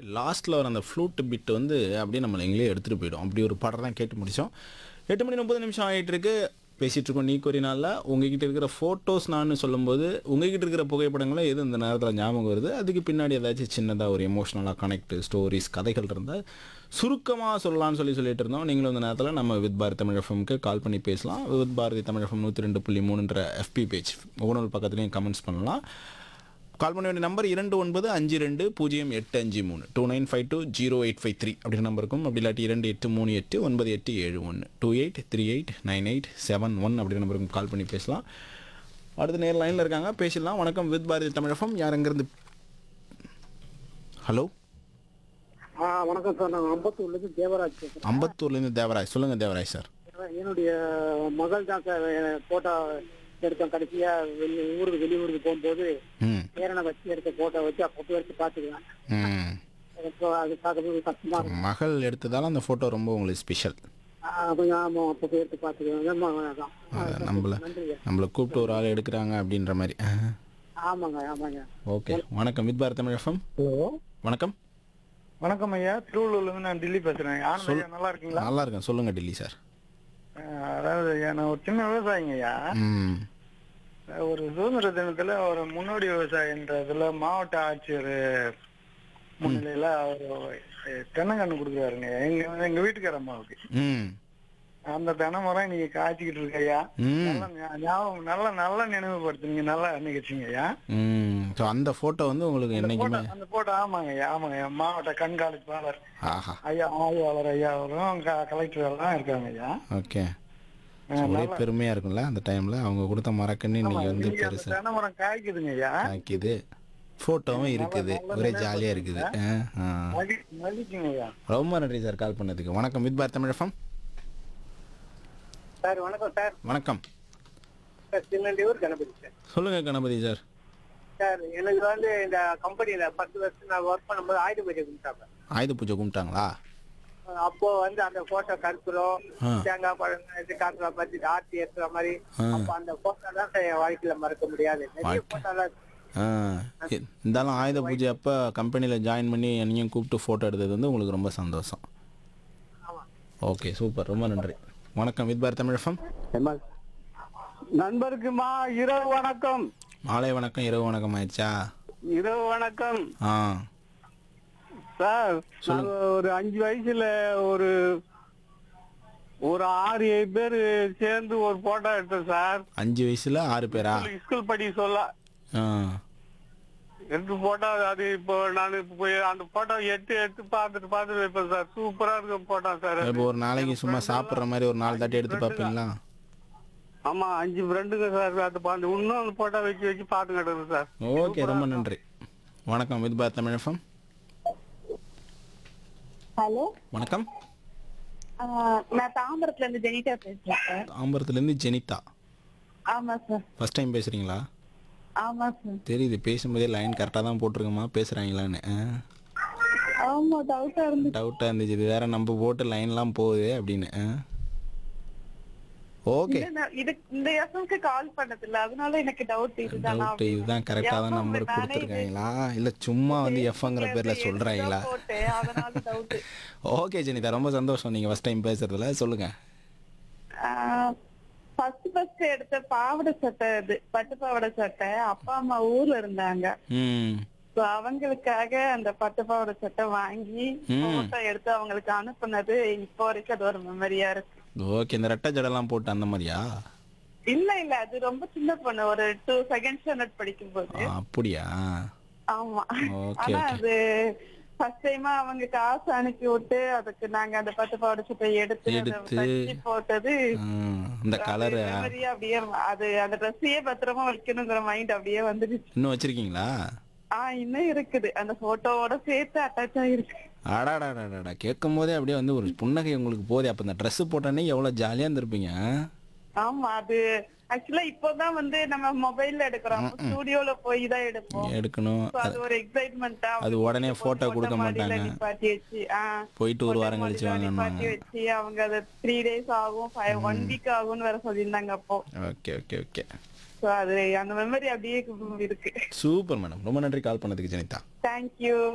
லாஸ்ட்டில் வர அந்த ஃப்ளூட் பிட் வந்து அப்படியே நம்மளை எங்களே எடுத்துகிட்டு போயிடும் அப்படி ஒரு பாடம் தான் கேட்டு முடித்தோம் எட்டு மணி முப்பது நிமிஷம் ஆகிட்டு இருக்கு பேசிகிட்டு இருக்கோம் நீ ஒரு நாளில் உங்ககிட்ட இருக்கிற ஃபோட்டோஸ் நான் சொல்லும்போது உங்ககிட்ட இருக்கிற புகைப்படங்களை எது இந்த நேரத்தில் ஞாபகம் வருது அதுக்கு பின்னாடி ஏதாச்சும் சின்னதாக ஒரு எமோஷ்னலாக கனெக்ட் ஸ்டோரிஸ் கதைகள் இருந்தால் சுருக்கமாக சொல்லலாம்னு சொல்லி சொல்லிட்டு இருந்தோம் நீங்களும் இந்த நேரத்தில் நம்ம வித் பாரதி தமிழ் எஃப்எம்க்கு கால் பண்ணி பேசலாம் வித் பாரதி தமிழ் எஃப்எம் நூற்றி ரெண்டு புள்ளி மூணுன்ற எஃபி பேஜ் முகநூல் பக்கத்துலேயும் கமெண்ட்ஸ் பண்ணலாம் கால் பண்ண வேண்டிய நம்பர் இரண்டு ஒன்பது அஞ்சு ரெண்டு பூஜ்ஜியம் எட்டு அஞ்சு மூணு two nine five two zero eight five three அப்படின்ற நம்பர் இருக்கும் அப்படி இல்லாட்டி இரண்டு எட்டு மூணு எட்டு ஒன்பது எட்டு ஏழு ஒன்று two eight three eight nine eight seven one அப்படின்ற நம்பருக்கு கால் பண்ணி பேசலாம் அடுத்த நேர் லைனில் இருக்காங்க பேசிடலாம் வணக்கம் வித் பாரதி தமிழகம் யார் அங்கேருந்து ஹலோ ஆ வணக்கம் சார் நான் அம்பத்தூர்லேருந்து தேவராஜ் பேசுகிறேன் அம்பத்தூர்லேருந்து தேவராஜ் சொல்லுங்கள் தேவராஜ் சார் என்னுடைய மகள் தான் சார் போட்டோ எடுத்தோம் கடைசியா வெளி ஊருக்கு வெளியூருக்கு போகும்போது ம் பேரனை வச்சு எடுத்த போட்டோ வச்சு அப்பப்போ எடுத்து பார்த்துக்குவேன் ம் இப்போ அது பார்க்கும்போது கஷ்டமா இருக்கும் மகள் எடுத்ததால அந்த ஃபோட்டோ ரொம்ப உங்களுக்கு ஸ்பெஷல் ஆ, கொஞ்சம் ஆமாம் அப்பப்போ எடுத்து பார்த்துக்குவேன் ரொம்ப அதான் அதை நம்மளை நன்றிங்க நம்மளை கூப்பிட்டு ஒரு ஆள் எடுக்கிறாங்க அப்படின்ற மாதிரி ஆமாங்க ஆமாங்க ஓகே வணக்கம் with Bharat Tamil FM hello வணக்கம் வணக்கம் ஐயா திருவள்ளூர்ல இருந்து நான் டெல்லி பேசுறேன் ஆனந்த் ஐயா நல்லா இருக்கீங்களா நல்லா இருக்கேன் சொல்லுங்க டெல்லி சார் அஹ், அதாவது ஐயா நான் ஒரு சின்ன விவசாயிங்க ஐயா ம் ஒரு சுதந்திர தினத்துல ஒரு முன்னோடி விவசாயின்றதுல மாவட்ட ஆட்சியர் முன்னிலையில அவர் தென்னங்கன்று கொடுக்குறாருங்க எங்க எங்க வீட்டுக்கார அம்மாவுக்கு ம் அந்த தென்னமரம் நீங்க காய்ச்சிக்கிட்டு இருக்க ஐயா ம் நல்ல ஞா- ஞாபகம் நல்ல நல்ல நினைவுபடுத்துனீங்க நல்லா நிகழ்ச்சிங்க ஐயா ம் ஸோ அந்த ஃபோட்டோ வந்து உங்களுக்கு என்னைக்குமே அந்த போட்டோ ஆமாங்க ஐயா ஆமாங்க ஐயா மாவட்ட கண்காணிப்பாளர் ஆஹா ஐயா ஆய்வாளர் ஐயா அவரும் க- கலெக்டர் எல்லாம் இருக்காங்க ஐயா ஓகே ஸோ ஒரே பெருமையாக இருக்கும்ல அந்த டைமில் அவங்க கொடுத்த மரக்கண்ணு இன்னைக்கு வந்து இன்னைக்கு அந்த பெருசு தென்னமரம் காய்க்குதுங்க ஐயா ஆக்கிது ஃபோட்டோவும் இருக்குது ஒரே ஜாலியாக இருக்குது ஆ ஆ மகி- மகிழ்ச்சிங்க ஐயா ரொம்ப நன்றி சார் கால் பண்ணதுக்கு வணக்கம் with Bharat Tamil FM sir வணக்கம் சார் வணக்கம் சார் திருநெல்வேலூர் கணபதி சார் சொல்லுங்க கணபதி சார் சார் எனக்கு வந்து இந்த கம்பெனில பத்து வருஷம் நான் ஒர்க் பண்ணும்போது ஆயுத பூஜை கொடுத்தாங்க ஆயுத பூஜை கும்பிட்டாங்களா அப்போ வந்து அந்த போட்டோ கருத்துறோம் ஆ. தேங்காய் பழம் இது காட்டுற மாதிரி ஆர்த்தி ஏற்றுற மாதிரி ஆ. அப்போ அந்த போட்டோ தான் சார் என் வாழ்க்கையில மறக்க முடியாது நிறைய வாழ்க்கை. போட்டோலாம் ஆ இ- இருந்தாலும் ஆயுத பூஜை அப்போ கம்பெனியில் ஜாயின் பண்ணி என்னையும் கூப்பிட்டு ஃபோட்டோ எடுத்தது வந்து உங்களுக்கு ரொம்ப சந்தோஷம் ஆமா ஓகே சூப்பர் ரொம்ப நன்றி வணக்கம் வித் பாரத் தமிழ் எஃப்எம் நண்பருக்குமா இரவு வணக்கம் மாலை வணக்கம் இரவு வணக்கம் ஆயிடுச்சா இரவு வணக்கம் ஆ சார் நாங்க ஒரு அஞ்சு வயசுல ஒரு ஒரு ஆறு ஏழு பேர் சேர்ந்து ஒரு போட்டோ எடுத்தோம் சார் அஞ்சு வயசுல ஆறு பேரா ஸ்கூல் படி சொல்ல ஆ எடுத்து போட்டோ அது இப்போ நான் இப்போ போய் அந்த போட்டோ எடுத்து எடுத்து பார்த்துட்டு பார்த்துட்டு வைப்பேன் சார் சூப்பரா இருக்கும் போட்டோ சார் இப்போ ஒரு நாளைக்கு சும்மா சாப்பிட்ற மாதிரி ஒரு நாலு தாட்டி எடுத்து பார்ப்பீங்களா ஆமா அஞ்சு ஃப்ரெண்டுங்க சார் அது பார்த்து இன்னும் அந்த போட்டோ வச்சு வச்சு பார்த்து கிடக்கு சார் ஓகே ரொம்ப நன்றி வணக்கம் with Bharat Tamil FM hello வணக்கம் ஆஹ் நான் தாம்பரத்துல இருந்து ஜெனிதா பேசுறேன் சார் தாம்பரத்துலேருந்து ஜெனிதா ஆமா சார் ஃபர்ஸ்ட் டைம் பேசுகிறீங்களா ஆமா சார் தெரியுது பேசும்போதே லைன் கரெக்டாக தான் போட்டிருக்கோமா பேசுகிறாங்களான்னு ஆமா டவுட்டா இருந்து டவுட்டாக இருந்துச்சு இது வேற நம்ம போட்டு லைன்லாம் போகுது அப்படின்னு ஓகே இல்ல, நான் இது இந்த எஃப்எம்க்கு கால் பண்ணது இல்ல அதனால எனக்கு டவுட் இதுதான் டவுட் இதுதான் கரெக்டாக தான் நம்பர் கொடுத்துருக்காங்களா இல்லை சும்மா வந்து எஃப்ங்கிற பேரில் சொல்கிறாங்களா போட்டேன் அதனால டவுட் ஓகே ஜெனிதா ரொம்ப சந்தோஷம் நீங்கள் ஃபஸ்ட் டைம் பேசுறதுல சொல்லுங்கள் ஃபர்ஸ்ட் ஃபர்ஸ்ட் எடுத்த பாவாடை சட்டை இது பட்டு பாவாடை சட்டை அப்பா அம்மா ஊர்ல இருந்தாங்க ம் So, அவங்களுக்காக அந்த பட்டு பாவாடை சட்டை வாங்கி ம். போட்டோ எடுத்து அவங்களுக்கு அனுப்புனது இப்போ வரைக்கும் அது ஒரு மெமரியா இருக்கு ஓகே இந்த ரெட்டை ஜடெல்லாம் போட்டு அந்த மாதிரியா இல்ல இல்ல அது ரொம்ப சின்ன பொண்ணு ஒரு டூ செகண்ட் ஸ்டாண்டர்ட் படிக்கும் போது ஆ, அப்படியா ஆமா ஓகே ஆனா ஓகே அது ஃபர்ஸ்ட் டைமா அவங்க காசு அனுப்பி விட்டு அதுக்கு நாங்க அந்த பட்டு பாவாடை சட்டை எடுத்து அதை எடுத்து. தச்சு போட்டது ம், இந்த கலரு memory அப்படியே அது அந்த ட்ரெஸ்ஸையே பத்திரமா வைக்கணுங்கிற மைண்ட் அப்படியே வந்துடுச்சு இன்னும் வச்சிருக்கீங்களா ஆஹ் இன்னும் இருக்குது அந்த போட்டோவோட சேர்த்து அட்டாச் ஆயிருக்கு அடாடாடாடா கேட்கும் போதே அப்படியே வந்து ஒரு புன்னகை உங்களுக்கு போதே அப்போ இந்த ட்ரெஸ் போட்டோன்னே எவ்வளோ ஜாலியாக இருந்திருப்பீங்க ஆமா அது ஆக்சுவலா இப்போதான் வந்து நம்ம மொபைல்ல எடுக்கிறோம் ஸ்டுடியோல போய் தான் எடுப்போம் எடுக்கணும் So, அது ஒரு எக்ஸைட்மெண்டா அது உடனே photo கொடுக்க மாட்டாங்க. நிப்பாட்டி வச்சு ஆ, போயிட்டு ஒரு photo வாரம் கழிச்சு model ல நிப்பாட்டி வாங்கணும் வச்சு அவங்க அது த்ரீ டேஸ் ஆகும் ஃபைவ் ஒன் வீக் ஆகும்னு வேற சொல்லியிருந்தாங்க அப்போ ஓகே ஓகே ஓகே சோ அது அந்த மெமரி அப்படியே இருக்கு சூப்பர் மேடம் ரொம்ப நன்றி கால் பண்ணதுக்கு ஜெனிதா தேங்க்யூ